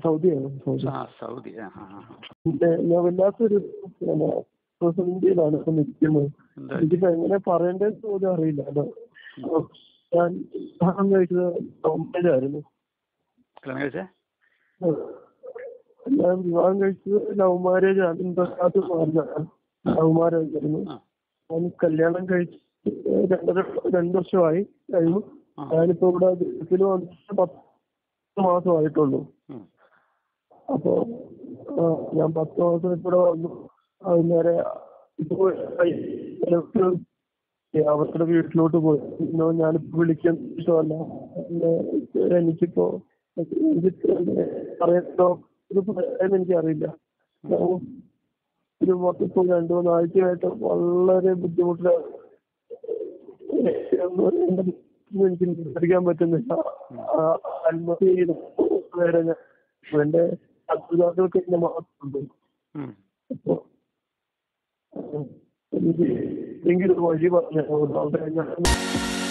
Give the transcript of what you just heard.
സൗദിയാണ് Saudi ആ Saudi ആ ആ ആ. പിന്നെ ഞാൻ വല്ലാത്തൊരു പിന്നെ പ്രതിസന്ധിയിലാണ് ഇപ്പൊ നിൽക്കുന്നത് എന്താ എനിക്കിപ്പോ എങ്ങനെ പറയേണ്ടതെന്ന് പോലും അറിയില്ല കേട്ടോ അപ്പൊ ഞാൻ വിവാഹം കഴിച്ചത് ഒമ്പതിലായിരുന്നു കല്യാണം കഴിച്ചേ ഞാൻ വിവാഹം കഴിച്ചത് ലവ് മാരേജ് ആണ് ഇൻട്രസ്റ്റ് മാറിയതാണ് ലവ് മാരേജ് ആയിരുന്നു ആ ഞാൻ കല്യാണം കഴിച്ച് രണ്ടര രണ്ടു വർഷമായി കഴിഞ്ഞു ആ. ഞാനിപ്പോ ഇവിടെ ഗൾഫിൽ വന്നിട്ട് പത്ത് മാസമായിട്ടുള്ളൂ ഉം. അപ്പോ ആ, ഞാൻ പത്ത് മാസം ഇവിടെ വന്നു അത് നേരെ ഇപ്പൊ ചിലർക്ക് അവരുടെ വീട്ടിലോട്ട് പോയി പിന്നെ ഞാനിപ്പോ വിളിക്കാൻ ഇഷ്ടമല്ല പിന്നെ എനിക്കിപ്പോ എനിക്ക് പറയട്ടോ ഇത് പറയാൻ എനിക്കറിയില്ല ഞാൻ ഒരു മൊത്തപ്പോ രണ്ടു മൂന്ന് ആഴ്ചയായിട്ട് വളരെ ബുദ്ധിമുട്ടിലാണ് എനിക്ക് പഠിക്കാൻ പറ്റുന്നില്ല ആ, ആത്മഹത്യ ചെയ്തു വരെ ഞാൻ എന്റെ അത്ഭുതങ്ങൾക്ക് എന്നെ മാത്രമുണ്ട് ഉം. അപ്പൊ ഉം, എനിക്ക് എന്തെങ്കിലും ഒരു വഴി പറഞ്ഞു അവിടെ ഞാൻ